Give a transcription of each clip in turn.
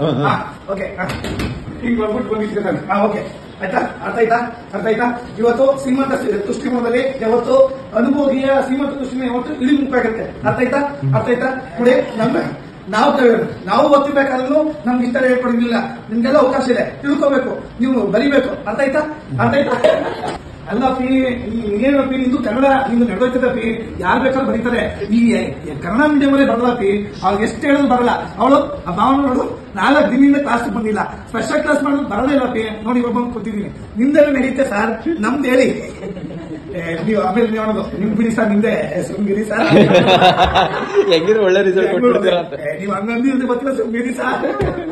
Okay ಈಗ ಬಂದ್ಬಿಟ್ಟು ಬಂದಿದ್ದೆ ನಾನು ಹಾ ಓಕೆ ಆಯ್ತಾ ಅರ್ಥ ಆಯ್ತಾ ಅರ್ಥ ಆಯ್ತಾ ಇವತ್ತು ಶ್ರೀಮಂತ ದೃಷ್ಟಿಕೋನದಲ್ಲಿ ಯಾವತ್ತು ಅನುಭೋಗಿಯ ಶ್ರೀಮಂತ ದೃಷ್ಟಿನ ಯಾವತ್ತು ಇಳಿಮುಖ ಆಗುತ್ತೆ ಅರ್ಥ ಆಯ್ತಾ ಅರ್ಥ ಆಯ್ತಾ ನೋಡಿ ನಮ್ಮ ನಾವು ತ- ನಾವು ಓದ್ತಿರ್ಬೇಕಾದ್ರೂ ನಮ್ಗೆ ಇಷ್ಟ ಹೇಳ್ಕೊಡಂಗಿಲ್ಲ ನಿಮ್ಗೆಲ್ಲ ಅವಕಾಶ ಇದೆ ತಿಳ್ಕೋಬೇಕು ನೀವು ಬರಿಬೇಕು ಅರ್ಥ ಆಯ್ತಾ ಅರ್ಥ ಆಯ್ತಾ ಅಲ್ಲ ಪಿ ಏನು ಪಿ ನಿಂದು ಕನ್ನಡ ನಿಂದು ನಡೆದೋಯ್ತದ ಪಿ ಯಾರು ಬೇಕಾದ್ರೂ ಬರೀತಾರೆ ಈ ಈ ಕನ್ನಡ ಮೀಡಿಯಂ ಅಲ್ಲಿ ಬರಲ್ಲ ಪಿ ಅವ್ಳು ಎಷ್ಟು ಹೇಳಿದ್ರು ಬರಲ್ಲ ಅವಳು ಆ ಭಾವನ ನೋಡು ನಾಲ್ಕು ದಿನದಿಂದ ಕ್ಲಾಸ್ ಬಂದಿಲ್ಲ ಸ್ಪೆಷಲ್ ಕ್ಲಾಸ್ ಮಾಡೋದು ಬರಲ್ಲ ಇಲ್ಲ ಪಿ ನೋಡಿ ಒಬ್ಬ ಕೂತಿದ್ದೀನಿ ನಿಮ್ದೆಲ್ಲ ನಡೆಯುತ್ತೆ ಸರ್ ನಮ್ದು ಹೇಳಿ ಏ, ನೀವು ಆಮೇಲೆ ನೀವು ಅನ್ನೋದು ನಿಮ್ ಬಿಡಿ ಸರ್ ನಿಮ್ದೆ ಸುಮ್ಗಿರಿ ಸರ್ ಹೆಂಗಿದ್ರು ಒಳ್ಳೆ ರಿಸಲ್ಟ್ ಕೊಟ್ಬಿಡ್ತೀರಾ ಅಂತ ಏ, ನೀವು ಹಂಗಂದಿದ್ದು ಗೊತ್ತಿಲ್ಲ ಸುಮ್ಗಿರಿ ಸರ್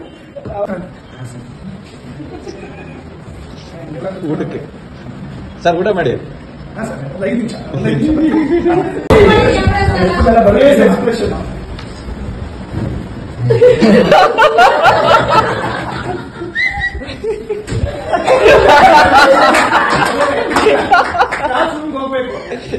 ಊಟಕ್ಕೆ ಸರ್ ಊಟ ಮಾಡಿ ಹಾ, ಸರ್, ಒಂದು ಐದು ನಿಮಿಷ ಒಂದು ಐದು ನಿಮಿಷ ಇದೆಲ್ಲ ಬರೀ expression. ಕ್ಲಾಸ್ರೂಮ್ಗೆ ಹೋಗ್ಬೇಕು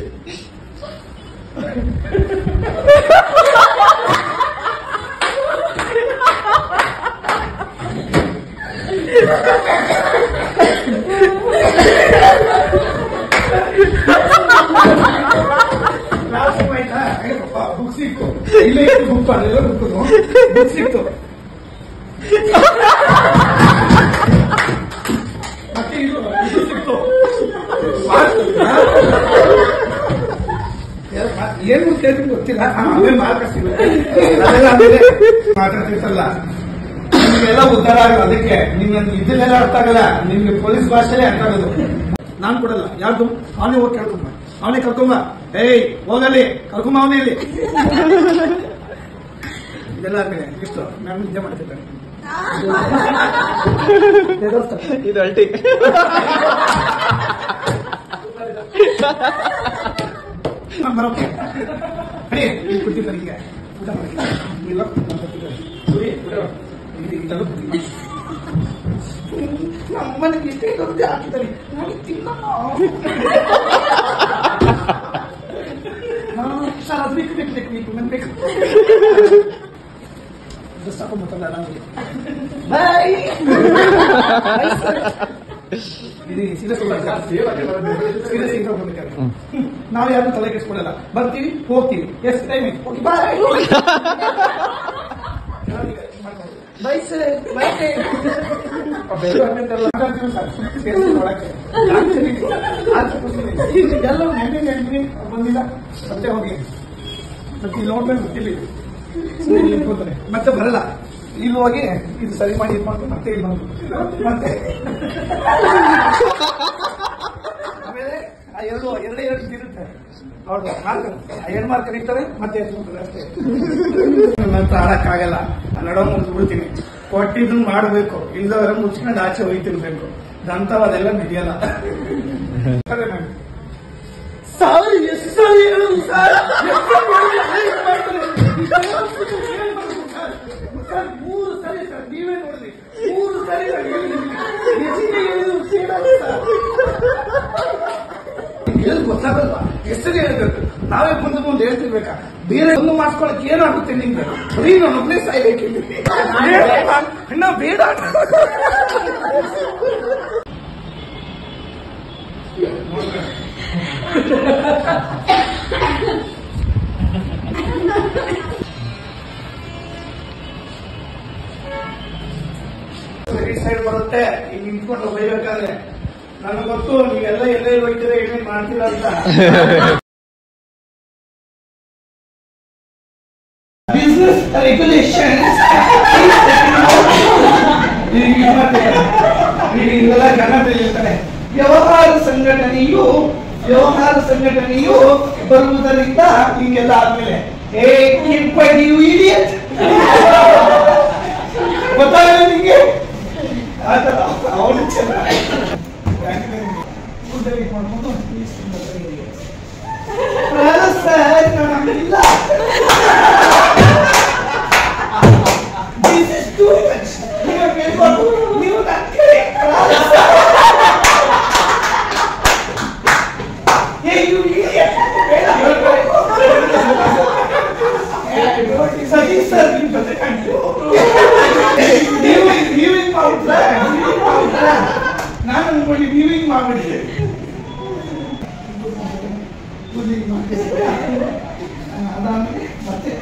ಕ್ಲಾಸ್ರೂಮ್ ಆಯ್ತಾ ಬುಕ್ ಸಿಕ್ತು ಇಲ್ಲೇ ಇತ್ತು ಬುಕ್ ಅದೆಲ್ಲ ಬುಕ್ ಬುಕ್ ಸಿಕ್ತು ಮತ್ತೆ ಇದು ಇದು ಸಿಕ್ತು ಏನು ಕೇಳ್ತೀನಿ ಗೊತ್ತಿಲ್ಲ ಆಮೇಲೆ ಮಾರ್ಕ್ ಅದೆಲ್ಲ ಆಮೇಲೆ ಮಾತಾಡ್ತಿರ್ತಲ್ಲ ನಿಮ್ಗೆಲ್ಲ ಉದ್ಧಾರ ಆಗಲ್ಲ ಅದಕ್ಕೆ ನಿಮ್ಗೆ ಇದನ್ನೆಲ್ಲ ಅರ್ಥ ಆಗಲ್ಲ ನಿಮ್ಗೆ ಪೊಲೀಸ್ ಭಾಷೆಲೇ ಅರ್ಥ ಆಗೋದು ನಾನ್ ಕೊಡಲ್ಲ ಯಾರ್ದು ಅವನೇ ಹೋಗಿ ಕೇಳ್ಕೊಂಬ ಅವನೇ ಕರ್ಕೊಂಬ ಏಯ್ ಹೋಗಲ್ಲಿ ಕರ್ಕೊಂಬ ಅವನೇ ಇಲ್ಲಿ ಇದೆಲ್ಲ ಆದ್ಮೇಲೆ ಇಷ್ಟು ನಾನು ನಿದ್ದೆ ಮಾಡ್ತಿದ್ದೇನೆ ಇದು ಅಲ್ಟಿ ನಾನ್ ಬರೋಕೆ ಅಡಿ ಇಲ್ಲಿ ಕೂತಿದ್ದ ನಿಂಗೆ ಊಟ ಮಾಡಿ ಇಲ್ಲ ನಾನ್ ಬರ್ತಿದ್ದೆ. ಸುರಿ, ಬಿಡು. ಇಲ್ಲಿ ಇದೆಲ್ಲ ಕೂತಿದ್ದ. ನಮ್ಮನೆಗೆ ಇಷ್ಟೇ ಇರೋದು ಹಾಕಿದ್ದಾರೆ ನಾನು ತಿನ್ನ ಸರ್ ಅದು ಬೇಕು ಬೇಕು ಬೇಕು ಬೇಕು ನನ್ ಬೇಕು Just ಹಾಕೊಂಡ್ಬಿಟ್ಟಲ್ಲ ನನಗೆ ಬಾಯ್ ಇದು ಸೀರಿಯಸ್ ಸೀರಿಯಸ್ ಇಂಟ್ರೋಗ್ಬೇಕಾದ್ರೆ ನಾವು ಯಾರು ತಲೆ ಕೆಡಿಸ್ಕೊಡಲ್ಲ ಬರ್ತೀವಿ ಹೋಗ್ತೀವಿ ಎಷ್ಟು timing bye bye sir bye ಎಲ್ಲ ನೆನ್ನೆ ನೆನ್ನೆ ಬಂದಿಲ್ಲ ಮತ್ತೆ ಹೋಗಿ ಮತ್ತೆ ಇಲ್ಲಿ ನೋಡ್ಬೇಕು ಗೊತ್ತಿಲ್ಲ ಇದು. ಸುಮ್ನೆ ಇಲ್ಲಿ ನಿಂತ್ಕೊತಾನೆ. ಮತ್ತೆ ಬರಲ್ಲ ಇಲ್ಲಿ ಹೋಗಿ ಇದು ಸರಿ ಮಾಡಿ ಇದು ಮಾಡ್ಕೊಂಡು ಮತ್ತೆ ಇಲ್ಲಿ ಬಂದು ಮತ್ತೆ ಆಮೇಲೆ ಆ ಎರಡು ಎರಡೇ ಎರಡು ಇರುತ್ತೆ ಅವ್ರದ್ದು ಮಾರ್ಕ್ ಆ ಎರಡು ಮಾರ್ಕ್ ಕರೀತಾರೆ ಮತ್ತೆ ಎತ್ಕೊಂತಾರೆ ಅಷ್ಟೇ ನನ್ನ ಹತ್ರ ಆಡಕ್ಕಾಗಲ್ಲ ನಡೋ ಮುಗಿದು ಬಿಡ್ತೀನಿ ಕೊಟ್ಟಿದ್ದನ್ನು ಮಾಡಬೇಕು ಇಲ್ಲದವರ ಮುಚ್ಕೊಂಡು ಆಚೆ ಹೋಯ್ತಿರ್ಬೇಕು ದಂತವಾದೆಲ್ಲ ನಡೆಯಲ್ಲ ಸರಿ ಮ್ಯಾಮ್ ಸಾವಿರ ಎಷ್ಟು ಸಲ ಹೇಳೋದು ಸರ್? ಎಷ್ಟು ಸಲ ಹೇಳೋದು? ಏನ್ ಮಾಡ್ತಾರೆ? ಸರ್, ಮೂರು ಸರಿ ಸರ್ ನೀವೇ ನೋಡ್ರಿ ಮೂರು ಸರಿ ನಾನು ಹೇಳಿದ್ದೀನಿ. ಎಷ್ಟಿದೆ ಹೇಳಿದ್ರು ಕೇಳಲ್ಲ ಸರ್. ಹೇಳೋದು ಗೊತ್ತಾಗಲ್ವಾ ಎಷ್ಟು ಹೇಳ್ಬೇಕು ನಾವೇ ಬಂದು ಮುಂದೆ ಹೇಳ್ತಿರ್ಬೇಕಾ ಬೇರೆ ಒಂದು ಮಾಡ್ಕೊಳಕ್ ಏನಾಗುತ್ತೆ ನಿಮ್ಗೆ ಬರೀ ನಾನು ಒಬ್ಬನೇ ಸಾಯ್ಬೇಕಿಲ್ಲ ಅಣ್ಣ ಬೇಡ ಈ ಸೈಡ್ ಬರುತ್ತೆ ಈಗ ನಿಂತ್ಕೊಂಡು ಬೈಬೇಕಾದ್ರೆ ನನಗೆ ಗೊತ್ತು ನೀವೆಲ್ಲ ಎಲ್ಲೇ ಹೋಗ್ತೀರಾ ಏನೇನ್ ಮಾಡ್ತೀರಾ ಅಂತ ಬಿಸ್ನೆಸ್ ರೆಗ್ಯುಲೇಷನ್ ಇದೆಲ್ಲ ಕನ್ನಡದಲ್ಲಿ ಇರ್ತಾರೆ ವ್ಯವಹಾರ ಸಂಘಟನೆಯು ವ್ಯವಹಾರ ಸಂಘಟನೆಯು ಬರುವುದರಿಂದ ಹಿಂಗೆಲ್ಲ ಆದ್ಮೇಲೆ ಏ ಕಿಂಪಡಿಯು ಇಡಿಯಟ್ ಗೊತ್ತಾಗಲ್ಲ ನಿಂಗೆ ಆತರ ಅವನು ಚೆನ್ನಾಗಿ ಕೂದಲಿಗೆ ಮಾಡ್ಕೊಂಡು ಅಲ್ಲ ಸರ್ ನಮ್ಮಿಲ್ಲ This is too much. ನೀವು ಬೇಕು ನೀವು ನನ್ನ ಕಡೆ ಏ you idiot. ಬೇಡ ಹೇಳ್ಬೇಕು. ಸರಿ ಸರ್ ನಿಮ್ಮ ಜೊತೆ ಕಂಡು ಮಾಡ್ಬಿಡಿ ಪೂಜೆ ಮಾಡಿ ಅದಾದ್ಮೇಲೆ ಮತ್ತೆ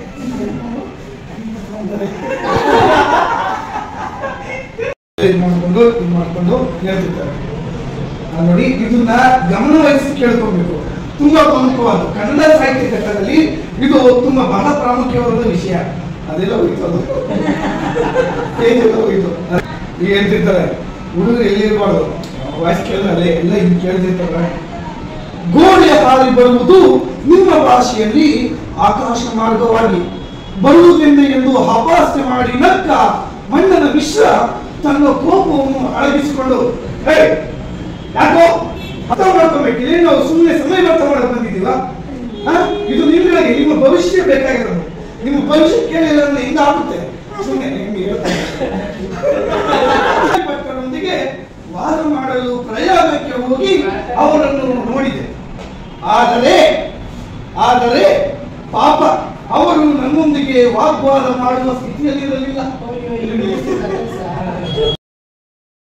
ಇದು ಮಾಡ್ಕೊಂಡು ಇದು ಮಾಡ್ಕೊಂಡು ಹೇಳ್ತಿರ್ತಾರೆ ಆ ನೋಡಿ ಇದನ್ನ ಗಮನ ವಹಿಸಿ ಕೇಳ್ಕೊಬೇಕು ತುಂಬಾ ಪ್ರಮುಖವಾದ ಕನ್ನಡ ಸಾಹಿತ್ಯ ಘಟ್ಟದಲ್ಲಿ ಇದು ತುಂಬಾ ಬಹಳ ಪ್ರಾಮುಖ್ಯವಾದ ವಿಷಯ ಅದೆಲ್ಲ ಹೋಯ್ತು ಅದು ಏನೆಲ್ಲ ಹೋಯ್ತು ಈಗ ಹೇಳ್ತಿರ್ತಾರೆ ಹುಡುಗರು ಎಲ್ಲಿ ಇರಬಾರ್ದು ವಾಯ್ಸ್ ಕೇಳಿದ್ರೆ ಅದೇ ಎಲ್ಲ ಹಿಂಗ್ ಕೇಳ್ತಿರ್ತಾರೆ ಗೋಡೆಯ ಹಾರಿ ಬರುವುದು ನಿಮ್ಮ ಭಾಷೆಯಲ್ಲಿ ಆಕಾಶ ಮಾರ್ಗವಾಗಿ ಬರುವುದೆಂದು ಎಂದು ಅಪಹಾಸ್ಯ ಮಾಡಿ ನಕ್ಕ ಮಣ್ಣನ ಮಿಶ್ರ ತನ್ನ ಕೋಪವನ್ನು ಅಡಗಿಸಿಕೊಂಡು ಹೇ ಯಾಕೋ ಅರ್ಥ ಮಾಡ್ಕೋಬೇಕು ಏನು ನಾವು ಸುಮ್ಮನೆ ಸಮಯ ವ್ಯರ್ಥ ಮಾಡಕ್ ಬಂದಿದ್ದೀವ ಆ? ಇದು ನಿಮ್ಗಾಗಿ ನಿಮ್ಮ ಭವಿಷ್ಯ ಬೇಕಾಗಿರೋದು ನಿಮ್ಮ ಭವಿಷ್ಯ ಕೇಳಿಲ್ಲ ಅಂದ್ರೆ ಹಿಂಗ ಆಗುತ್ತೆ ಸುಮ್ಮನೆ ನಿಮ್ಗೆ ಹೇಳ್ತಾ ಇದ್ದೀನಿ. ಭಕ್ತರೊಂದಿಗೆ ವಾದ ಮಾಡಲು ಪ್ರಯಾಗಕ್ಕೆ ಹೋಗಿ ಅವರನ್ನು ನೋಡಿದೆ ಆದರೆ ಆದರೆ ಪಾಪ ಅವರು ನನ್ನೊಂದಿಗೆ ವಾಗ್ವಾದ ಮಾಡುವ ಸ್ಥಿತಿಯಲ್ಲಿ ಇರಲಿಲ್ಲ